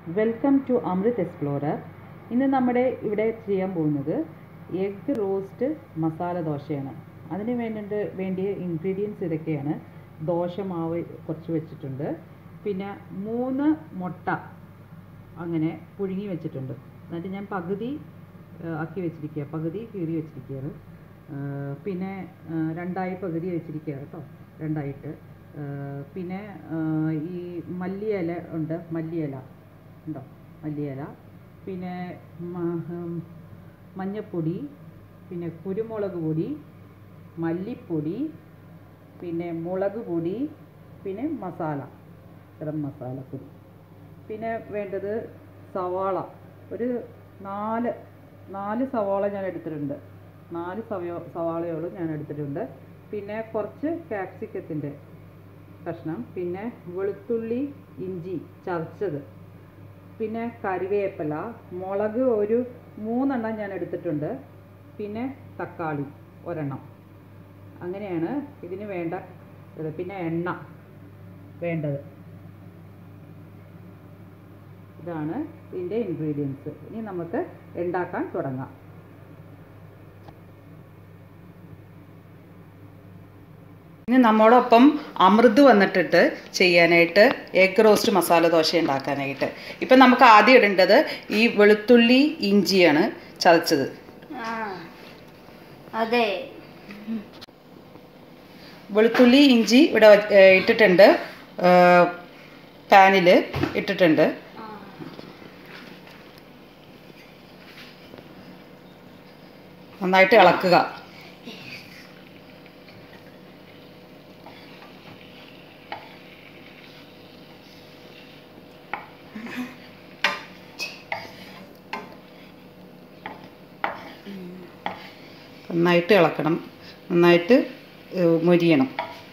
Welcome to Amrit explorer ഇന്ന് നമ്മുടെ ഇവിടെ ചെയ്യാൻ പോകുന്നത് എഗ് റോസ്റ്റ് മസാല ദോശയാണ് അതിന് വേണ്ടിയിട്ട് വേണ്ടിയ ഇൻഗ്രീഡിയൻസ് ഇതൊക്കെയാണ് ദോശ മാവ് കുറച്ച് വെച്ചിട്ടുണ്ട് പിന്നെ മൂന്ന് മുട്ട അങ്ങനെ പുഴുങ്ങി വെച്ചിട്ടുണ്ട് എന്നിട്ട് ഞാൻ പകുതി ആ, ആക്കി വെച്ചിരിക്കുക പകുതി കീറി വെച്ചിരിക്കുകയാണ് ആ, പിന്നെ ആ, രണ്ടായി പകുതി വെച്ചിരിക്കുക കേട്ടോ രണ്ടായിട്ട് ആ, പിന്നെ ആ, ഈ മല്ലിയില ഉണ്ട് മല്ലിയില ഉണ്ടോ മല്ലിയില പിന്നെ മ- ഉം, മഞ്ഞപ്പൊടി പിന്നെ കുരുമുളക് പൊടി മല്ലിപ്പൊടി പിന്നെ മുളക് പൊടി പിന്നെ മസാല ഗരം മസാലപ്പൊടി പിന്നെ വേണ്ടത് സവാള ഒരു നാല് നാല് സവാള ഞാൻ എടുത്തിട്ടുണ്ട് നാല് സവയോ സവാളയോളം ഞാൻ എടുത്തിട്ടുണ്ട് പിന്നെ കുറച്ച് കാപ്സിക്കത്തിൻ്റെ കഷ്ണം പിന്നെ വെളുത്തുള്ളി ഇഞ്ചി ചതച്ചത് പിന്നെ കറിവേപ്പില മുളക് ഒരു മൂന്നെണ്ണം ഞാൻ എടുത്തിട്ടുണ്ട് പിന്നെ തക്കാളി ഒരെണ്ണം അങ്ങനെയാണ് ഇതിന് വേണ്ട ഇത് പിന്നെ എണ്ണ വേണ്ടത് ഇതാണ് ഇതിൻ്റെ ഇൻഗ്രീഡിയൻസ് ഇനി നമുക്ക് ഉണ്ടാക്കാൻ തുടങ്ങാം ഇനി നമ്മോടൊപ്പം അമൃത് വന്നിട്ടിട്ട് ചെയ്യാനായിട്ട് എഗ് റോസ്റ്റ് മസാല ദോശ ഉണ്ടാക്കാനായിട്ട് ഇപ്പം നമുക്ക് ആദ്യം ഇടേണ്ടത് ഈ വെളുത്തുള്ളി ഇഞ്ചിയാണ് ചതച്ചത് ആ അതെ വെളുത്തുള്ളി ഇഞ്ചി ഇവിടെ വ- ഏ, ഇട്ടിട്ടുണ്ട് പാനിൽ ഇട്ടിട്ടുണ്ട് ആ. നന്നായിട്ട് ഇളക്കുക നന്നായിട്ട് ഇളക്കണം നന്നായിട്ട് ഏ, മൊരിയണം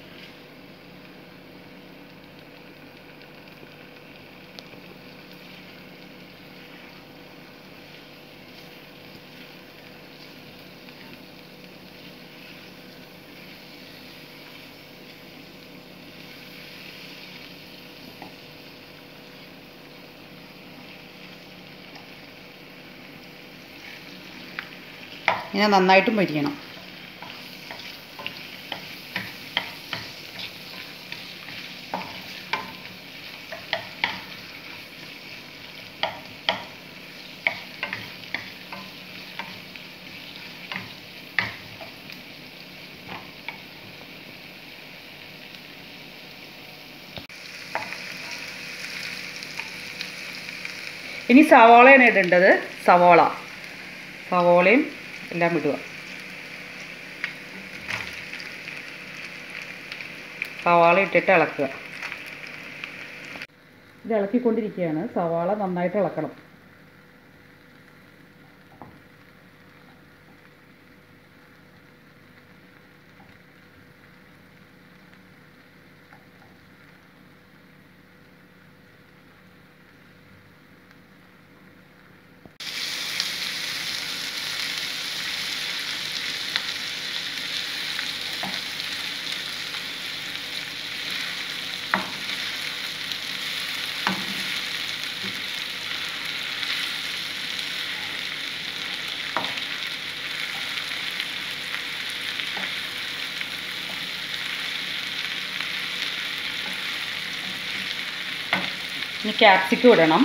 ഇങ്ങനെ നന്നായിട്ട് മൊരിയണം ഇനി സവാളയാണ് ഇടേണ്ടത് സവാള സവാളയും എല്ലാം ഇടുക സവാള ഇട്ടിട്ട് ഇളക്കുക ഇത് ഇളക്കിക്കൊണ്ടിരിക്കുകയാണ് സവാള നന്നായിട്ട് ഇളക്കണം ഇനി ക്യാപ്സിക്കം ഇടണം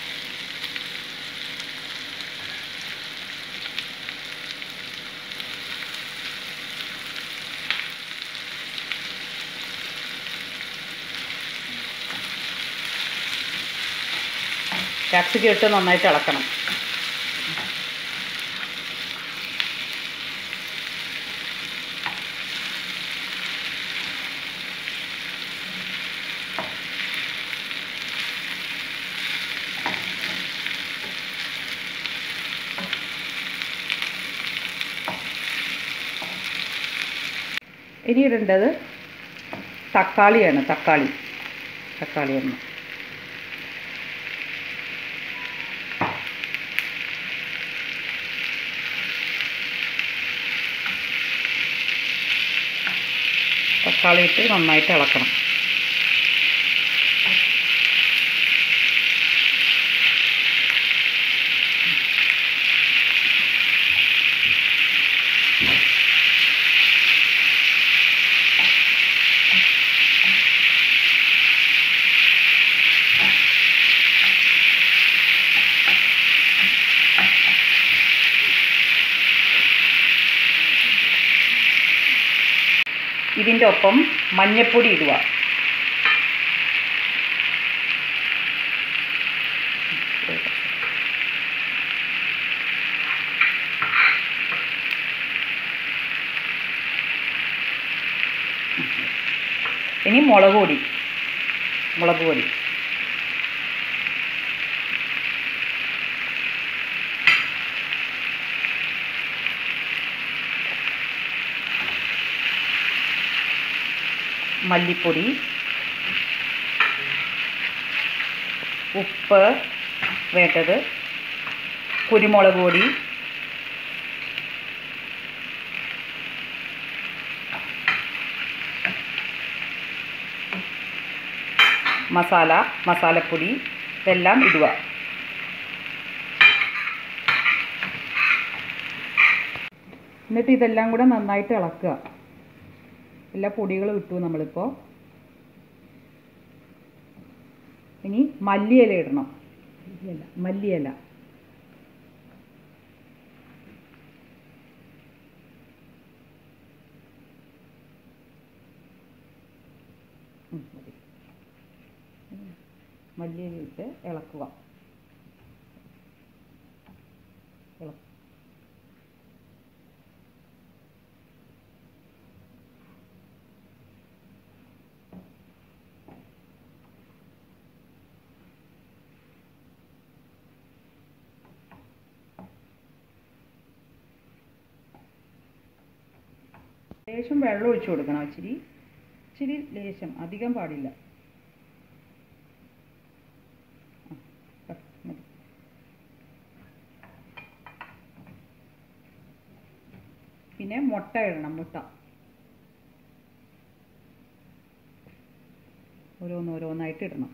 ക്യാപ്സിക്കം ഇട്ട് നന്നായിട്ട് ഇളക്കണം ഇനി ഇടേണ്ടത് തക്കാളിയാണ് തക്കാളി തക്കാളി ഒന്ന് തക്കാളി ഇട്ട് നന്നായിട്ട് ഇളക്കണം ഇതിൻ്റെ ഒപ്പം മഞ്ഞൾപ്പൊടി ഇടുക ഇനി മുളക് പൊടി മുളക് പൊടി മല്ലിപ്പൊടി ഉപ്പ് വേണ്ടത് കുരുമുളക് പൊടി മസാല മസാലപ്പൊടി ഇതെല്ലാം ഇടുക എന്നിട്ട് ഇതെല്ലാം കൂടെ നന്നായിട്ട് ഇളക്കുക എല്ലാ പൊടികളും ഇട്ടു നമ്മളിപ്പോൾ ഇനി മല്ലിയില ഇടണം മല്ലിയില മല്ലിയില ഉം, മതി. മല്ലിയില ഇട്ട് ഇളക്കുക ഇള- ലേശം വെള്ളം ഒഴിച്ചു കൊടുക്കണം ഇച്ചിരി ഇച്ചിരി ലേശം അധികം പാടില്ല ആ, ആ, മതി. പിന്നെ മുട്ട ഇടണം മുട്ട ഓരോന്നോരോന്നായിട്ട് ഇടണം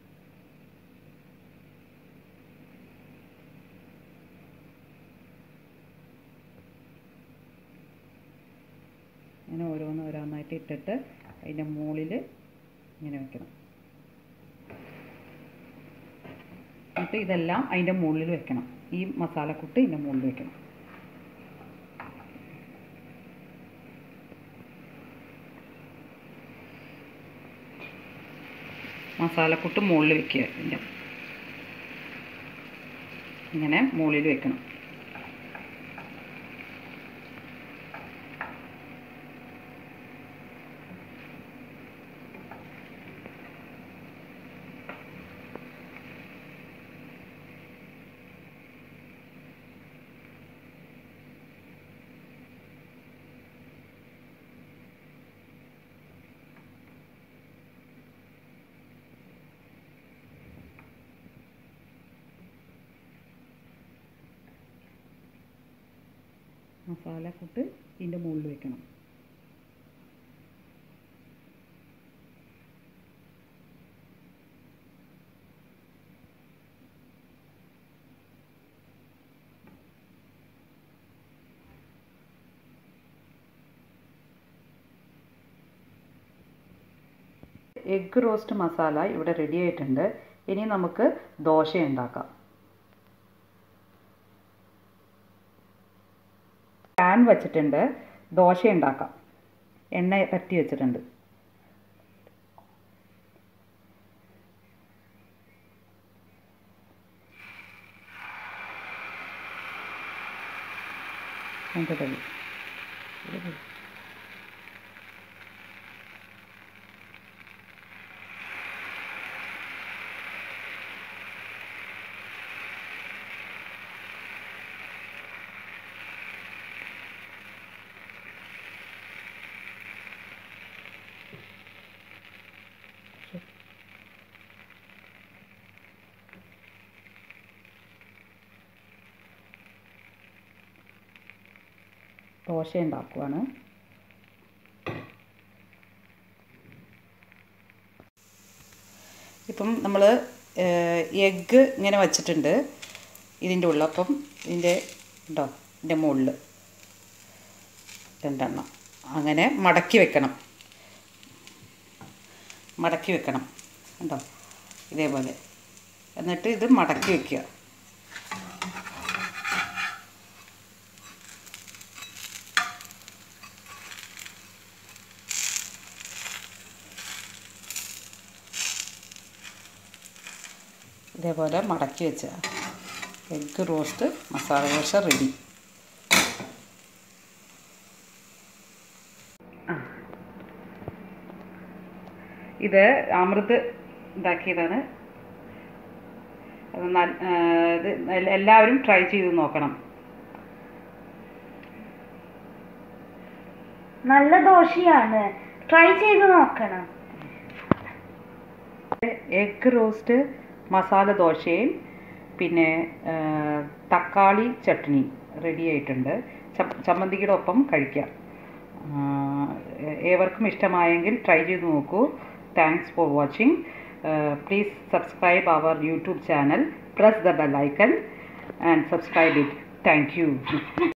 ഇങ്ങനെ ഓരോന്ന് ഓരോന്നായിട്ട് ഇട്ടിട്ട് അതിൻ്റെ മുകളിൽ ഇങ്ങനെ വെക്കണം എന്നിട്ട് ഇതെല്ലാം അതിൻ്റെ മുകളിൽ വെക്കണം ഈ മസാലക്കൂട്ട് ഇതിൻ്റെ മുകളിൽ വെക്കണം മസാലക്കൂട്ട് മുകളിൽ വെക്കുക ഇതിൻ്റെ ഇങ്ങനെ മുകളിൽ വെക്കണം മസാലക്കൂട്ട് ഇതിൻ്റെ മുകളിൽ വെക്കണം എഗ് റോസ്റ്റ് മസാല ഇവിടെ റെഡി ആയിട്ടുണ്ട് ഇനി നമുക്ക് ദോശ ഉണ്ടാക്കാം പാൻ വെച്ചിട്ടുണ്ട് ദോശ ഉണ്ടാക്കാം എണ്ണ പറ്റി വെച്ചിട്ടുണ്ട് അതിൻ്റെ തവി ദോശ ഉണ്ടാക്കുവാണ് ഇപ്പം നമ്മൾ എഗ്ഗ് ഇങ്ങനെ വച്ചിട്ടുണ്ട് ഇതിൻ്റെ ഉള്ളിൽ അപ്പം ഇതിൻ്റെ ഉണ്ടോ ഇതിൻ്റെ മുകളിൽ രണ്ടെണ്ണം അങ്ങനെ മടക്കി വെക്കണം മടക്കി വെക്കണം കണ്ടോ ഇതേപോലെ എന്നിട്ട് ഇത് മടക്കി വെക്കുക ഇതേപോലെ മടക്കി വെച്ച egg roast masala dosa ready ഇത് അമൃത് ഇതാക്കിയതാണ് അത് നല്ല ഇത് എല്ല- എല്ലാവരും ട്രൈ ചെയ്ത് നോക്കണം നല്ല ദോശയാണ് ട്രൈ ചെയ്ത് നോക്കണം എഗ് റോസ്റ്റ് മസാല ദോശയും പിന്നെ ആ, തക്കാളി ചട്നി റെഡി ആയിട്ടുണ്ട് ച- ചമ്മന്തിയുടെ ഒപ്പം കഴിക്കാം ആ, ഏവർക്കും ഇഷ്ടമായെങ്കിൽ ട്രൈ ചെയ്ത് നോക്കൂ thanks for watching please subscribe our YouTube channel press the bell icon and subscribe it thank U